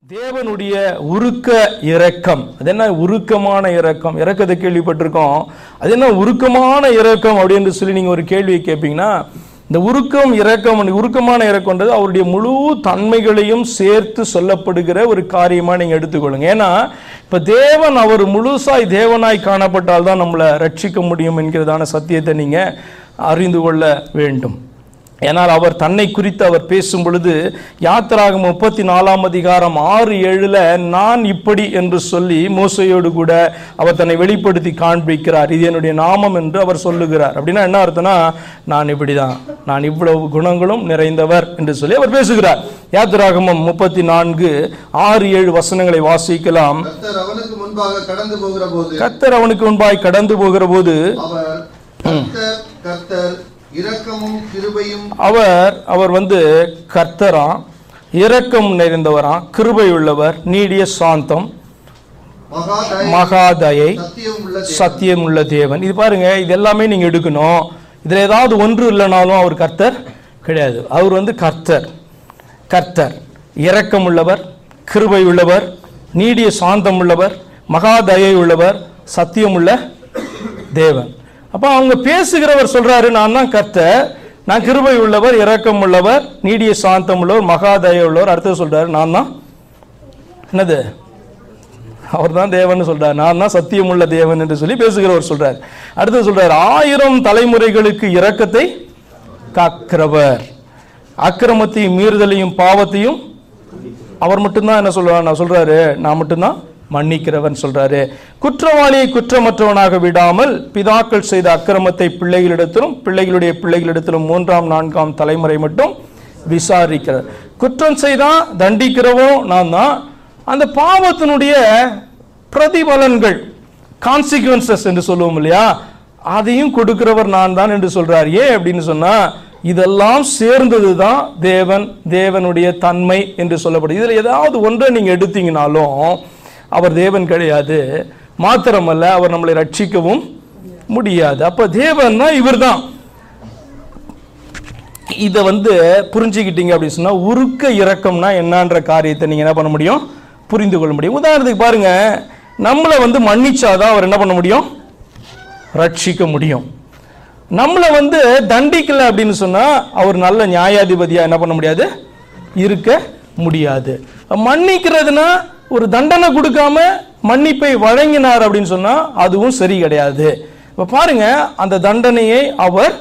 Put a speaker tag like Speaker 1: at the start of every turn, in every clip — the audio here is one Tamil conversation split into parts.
Speaker 1: தேவனுடைய உருக்க இரக்கம் அது என்ன உருக்கமான இரக்கம் இரக்கத்தை கேள்விப்பட்டிருக்கோம் அது என்ன உருக்கமான இரக்கம் அப்படின்னு சொல்லி நீங்க ஒரு கேள்வியை கேட்பீங்கன்னா இந்த உருக்கம் இரக்கம் உருக்கமான இரக்கம்ன்றது அவருடைய முழு தன்மைகளையும் சேர்த்து சொல்லப்படுகிற ஒரு காரியமா நீங்க எடுத்துக்கொள்ளுங்க ஏன்னா இப்ப தேவன் அவர் முழுசாய் தேவனாய் காணப்பட்டால் தான் நம்மளை ரட்சிக்க முடியும் என்கிறதான சத்தியத்தை நீங்க அறிந்து கொள்ள வேண்டும் ஏனால் அவர் தன்னை குறித்து அவர் பேசும் பொழுது யாத்திராக முப்பத்தி நாலாம் அதிகாரம் ஆறு ஏழுல நான் இப்படி என்று சொல்லி மோசையோடு கூட அவர் தன்னை வெளிப்படுத்தி காண்பிக்கிறார் இது என்னுடைய நாமம் என்று அவர் சொல்லுகிறார் அப்படின்னா என்ன அர்த்தம்னா நான் இப்படிதான் நான் இவ்வளவு குணங்களும் நிறைந்தவர் என்று சொல்லி அவர் பேசுகிறார் யாத்திராகமம் முப்பத்தி நான்கு ஆறு ஏழு வசனங்களை வாசிக்கலாம்
Speaker 2: கர்த்தர் அவனுக்கு முன்பாக கடந்து போகிற போது
Speaker 1: கத்தர் அவனுக்கு முன்பாய் கடந்து போகிற போது
Speaker 2: அவர் கர்த்தர் கர்த்தர் இரக்கமும் கிருபையும்
Speaker 1: அவர் அவர் வந்து கர்த்தராம் இரக்கம் நிறைந்தவராம் கிருபை உள்ளவர் நீடிய சாந்தம்
Speaker 2: மகாதய
Speaker 1: மகாதயை
Speaker 2: சத்தியம் உள்ள தேவன்.
Speaker 1: சத்தியம் உள்ள தேவன் இது பாருங்க இது எல்லாமே நீங்க எடுக்கணும் இதுல ஏதாவது ஒன்று இல்லைனாலும் அவர் கர்த்தர் கிடையாது அவர் வந்து கர்த்தர் கர்த்தர் இரக்கம் உள்ளவர் கிருபை உள்ளவர் நீடிய சாந்தம் உள்ளவர் மகாதயை உள்ளவர் சத்தியம் உள்ள தேவன் அப்போ அவங்க பேசுகிறவர் சொல்றாரு நான் தான் கர்த்தர் நான் கிருபை உள்ளவர் இரக்கம் உள்ளவர் நீடிய சாந்தம் உள்ளவர் மகாதயை உள்ளவர் அடுத்தது சொல்றாரு நான் தான் என்னது அவர் தான் தேவன் சொல்றார் நான் தான் சத்தியமுள்ள தேவன் என்று சொல்லி பேசுகிறவர் சொல்றார் அடுத்து சொல்றார் ஆயிரம் தலைமுறைகளுக்கு இரக்கத்தை காக்கிறவர் அக்கிரமத்தையும் மீறுதலையும் பாவத்தையும் அவர் மட்டும்தான் என்ன சொல்றாரு நான் சொல்றாரு நான் மட்டும்தான் மன்னிக்கிறவன் சொல்றாரு குற்றவாளியை குற்றமற்றவனாக விடாமல் பிதாக்கள் செய்த அக்கிரமத்தை பிள்ளைகளிடத்திலும் பிள்ளைகளுடைய பிள்ளைகளிடத்திலும் மூன்றாம் நான்காம் தலைமுறை மட்டும் விசாரிக்கிறார் குற்றம் செய்தா தண்டிக்கிறவோ நான் தான் அந்த பாவத்தினுடைய பிரதிபலன்கள் கான்சிக்வன்சஸ் என்று சொல்லுவோம் இல்லையா அதையும் கொடுக்கிறவர் நான் தான் என்று சொல்றார் ஏன் அப்படின்னு சொன்னா இதெல்லாம் சேர்ந்தது தான் தேவன் தேவனுடைய தன்மை என்று சொல்லப்படுது இதுல ஏதாவது ஒன்றை நீங்க எடுத்தீங்கனாலும் அவர் தேவன் கிடையாது மாத்திரமல்ல அவர் நம்மளை ரட்சிக்கவும் முடியாது அப்ப தேவன்னா இவர்தான் இதை வந்து புரிஞ்சுக்கிட்டீங்க அப்படின்னு சொன்னா உருக்க இரக்கம்னா என்னன்ற காரியத்தை நீங்க என்ன பண்ண முடியும் புரிந்து கொள்ள முடியும் உதாரணத்துக்கு பாருங்க நம்மளை வந்து மன்னிச்சாதான் அவர் என்ன பண்ண முடியும் ரட்சிக்க முடியும் நம்மளை வந்து தண்டிக்கல அப்படின்னு சொன்னா அவர் நல்ல நியாயாதிபதியா என்ன பண்ண முடியாது இருக்க முடியாது மன்னிக்கிறதுனா ஒரு தண்டனை கொடுக்காம மன்னிப்பை வழங்கினார் அப்படின்னு சொன்னா அதுவும் சரி கிடையாது இப்ப பாருங்க அந்த தண்டனையை அவர்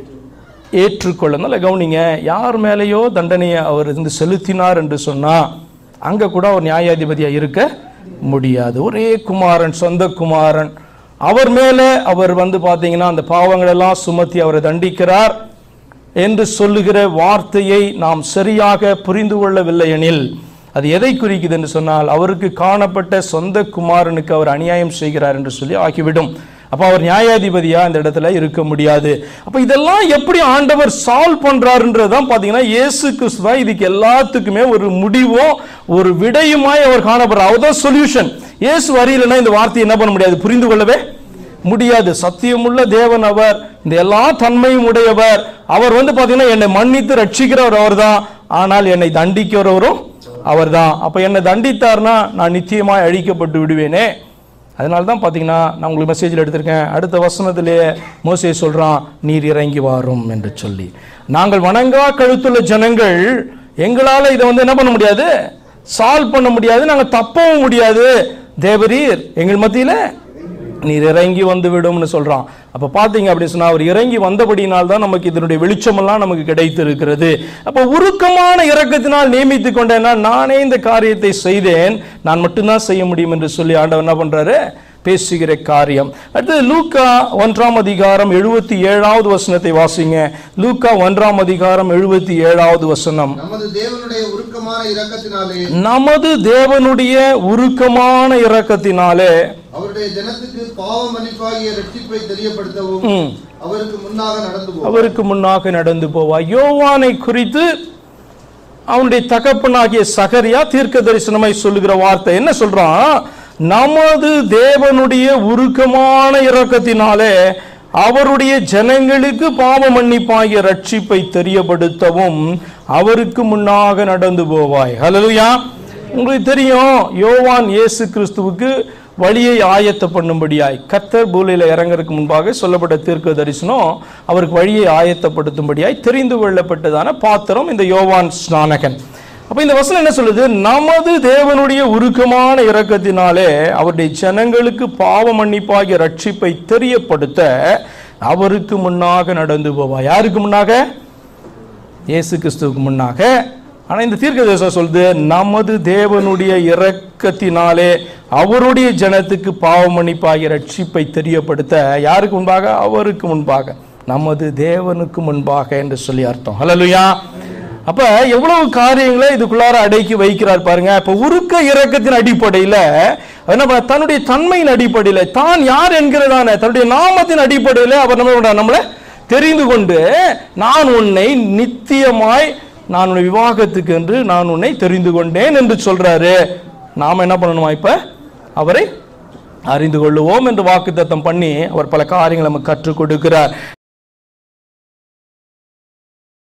Speaker 1: ஏற்றுக்கொள்ள நல்ல கவனிங்க யார் மேலேயோ தண்டனையை அவர் இருந்து செலுத்தினார் என்று சொன்னா அங்க கூட அவர் நியாயாதிபதியா இருக்க முடியாது ஒரே குமாரன் சொந்த குமாரன் அவர் மேலே அவர் வந்து பார்த்தீங்கன்னா அந்த பாவங்கள் எல்லாம் சுமத்தி அவரை தண்டிக்கிறார் என்று சொல்லுகிற வார்த்தையை நாம் சரியாக புரிந்து கொள்ளவில்லை எனில் அது எதை குறிக்குது என்று சொன்னால் அவருக்கு காணப்பட்ட சொந்த குமாரனுக்கு அவர் அநியாயம் செய்கிறார் என்று சொல்லி ஆகிவிடும் அப்ப அவர் நியாயாதிபதியா இந்த இடத்துல இருக்க முடியாது அப்ப இதெல்லாம் எப்படி ஆண்டவர் சால்வ் பண்றாருன்றதுதான் பாத்தீங்கன்னா இயேசு கிறிஸ்து தான் இதுக்கு எல்லாத்துக்குமே ஒரு முடிவோ ஒரு விடையுமாய் அவர் காணப்படுறார் அவர் தான் சொல்யூஷன் இயேசு வரையிலன்னா இந்த வார்த்தையை என்ன பண்ண முடியாது புரிந்து கொள்ளவே முடியாது சத்தியமுள்ள தேவன் அவர் இந்த எல்லா தன்மையும் உடையவர் அவர் வந்து பாத்தீங்கன்னா என்னை மன்னித்து ரட்சிக்கிறவர் அவர்தான் ஆனால் என்னை தண்டிக்கிறவரும் அவர்தான் அப்ப என்னை தண்டித்தார்னா நான் நிச்சயமாய் அழிக்கப்பட்டு விடுவேனே அதனால தான் பார்த்தீங்கன்னா நான் உங்களுக்கு மெசேஜில் எடுத்திருக்கேன் அடுத்த வசனத்திலேயே மோசே சொல்றான் நீர் இறங்கி வாரும் என்று சொல்லி நாங்கள் வணங்கா கழுத்துள்ள ஜனங்கள் எங்களால் இதை வந்து என்ன பண்ண முடியாது சால்வ் பண்ண முடியாது நாங்கள் தப்பவும் முடியாது தேவரீர் எங்கள் மத்தியில் நீர் இறங்கி வந்து விடும்னு சொல்றான் அப்ப பாத்தீங்க அப்படின்னு சொன்னா அவர் இறங்கி வந்தபடியினால் தான் நமக்கு இதனுடைய வெளிச்சமெல்லாம் நமக்கு கிடைத்து இருக்கிறது அப்ப உருக்கமான இரக்கத்தினால் நியமித்துக் கொண்டேன்னா நானே இந்த காரியத்தை செய்தேன் நான் மட்டும்தான் செய்ய முடியும் என்று சொல்லி ஆண்டவர் என்ன பண்றாரு பேசுகிற காரியம் அடுத்தது லூக்கா ஒன்றாம் அதிகாரம் எழுபத்தி ஏழாவது வசனத்தை வாசிங்க லூக்கா ஒன்றாம் அதிகாரம் எழுபத்தி ஏழாவது வசனம்
Speaker 2: நமது தேவனுடைய உருக்கமான இரக்கத்தினாலே
Speaker 1: நமது தேவனுடைய உருக்கமான இரக்கத்தினாலே
Speaker 2: அவருடைய ஜனத்துக்கு பாவ மன்னிப்பாகிய ரட்சிப்பை தெரியப்படுத்தவும்
Speaker 1: ம்,
Speaker 2: அவருக்கு முன்னாக நடந்து போகும்
Speaker 1: அவருக்கு முன்னாக நடந்து போவார் யோவானை குறித்து அவனுடைய தகப்பனாகிய சகரியா தீர்க்க தரிசனமாய் சொல்லுகிற வார்த்தை என்ன சொல்றான் நமது தேவனுடைய உருக்கமான இரக்கத்தினாலே அவருடைய ஜனங்களுக்கு பாவ மன்னிப்பாகிய ரட்சிப்பை தெரியப்படுத்தவும் அவருக்கு முன்னாக நடந்து போவாய் ஹalleluya உங்களுக்கு தெரியும் யோவான் இயேசு கிறிஸ்துவுக்கு வழியை ஆயத்த பண்ணும்படியாய் கத்தர் பூலையில் இறங்கறதுக்கு முன்பாக சொல்லப்பட்ட தீர்க்க தரிசனம் அவருக்கு வழியை ஆயத்தப்படுத்தும்படியாய் தெரிந்து கொள்ளப்பட்டதான பாத்திரம் இந்த யோவான் ஸ்நானகன் அப்ப இந்த வசனம் என்ன சொல்லுது நமது தேவனுடைய உருக்கமான இரக்கத்தினாலே அவருடைய ஜனங்களுக்கு பாவ மன்னிப்பாகிய ரட்சிப்பை தெரியப்படுத்த அவருக்கு முன்னாக நடந்து போவா யாருக்கு முன்னாக இயேசு கிறிஸ்துவுக்கு முன்னாக ஆனா இந்த தீர்க்கதரிசனம் சொல்லுது நமது தேவனுடைய இரக்கத்தினாலே அவருடைய ஜனத்துக்கு பாவ மன்னிப்பாகிய ரட்சிப்பை தெரியப்படுத்த யாருக்கு முன்பாக அவருக்கு முன்பாக நமது தேவனுக்கு முன்பாக என்று சொல்லி அர்த்தம் ஹalleluya அப்ப எவ்வளவு காரியங்களை இதுக்குள்ளார அடக்கி வைக்கிறார் பாருங்க இப்ப உருக்க இரக்கத்தின் அடிப்படையில என்ன பண்ண- தன்னுடைய தன்மையின் அடிப்படையில தான் யார் என்கிறதான தன்னுடைய நாமத்தின் அடிப்படையில அவர் நம்ம என்ன நம்மளை தெரிந்து கொண்டு நான் உன்னை நித்தியமாய் நான் உன்னை விவாகத்துக்கு என்று நான் உன்னை தெரிந்து கொண்டேன் என்று சொல்றாரு நாம என்ன பண்ணணுமா இப்ப அவரை அறிந்து கொள்ளுவோம் என்று வாக்குத்தத்தம் பண்ணி அவர் பல காரியங்களை நமக்கு கற்றுக் கொடுக்கிறார்